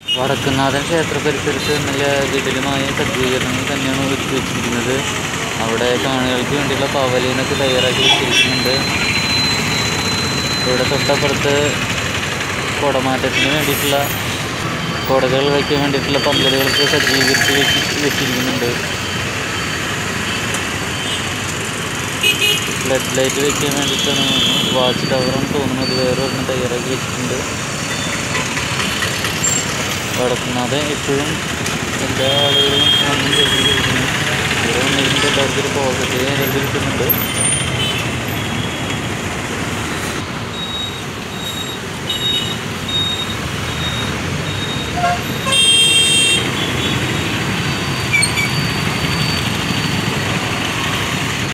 വടക്കുന്നാഥൻ ക്ഷേത്ര പരിസരത്ത് നല്ല വിപുലമായ സജ്ജീകരണങ്ങൾ തന്നെയാണ് ഒരുക്കി വെച്ചിരിക്കുന്നത് അവിടെ കാണികൾക്ക് വേണ്ടിയുള്ള പവലിയനൊക്കെ തയ്യാറാക്കി വെച്ചിരിക്കുന്നുണ്ട് ഇവിടെ തൊട്ടപ്പുറത്ത് കുടമാറ്റത്തിന് വേണ്ടിയിട്ടുള്ള കുടകൾ വയ്ക്കാൻ വേണ്ടിയിട്ടുള്ള പന്തലുകളൊക്കെ സജ്ജീകരിച്ച് വെച്ച് വെച്ചിരിക്കുന്നുണ്ട് ഫ്ലഡ് ലൈറ്റ് വെക്കാൻ വേണ്ടിയിട്ടാണ് വാച്ച് ടവറാണ് തോന്നുന്നത് വേറെ ഒരെണ്ണം തയ്യാറാക്കി വെച്ചിട്ടുണ്ട് വടക്കുന്നാഥ എപ്പോഴും എല്ലാ ആളുകളും വന്നും കരുതിയിരിക്കുന്നു ഇവിടെ വന്നിരുന്നിട്ട് എല്ലാവർക്കും ഒരു പോസിറ്റീവ് എനർജി കിട്ടുന്നുണ്ട്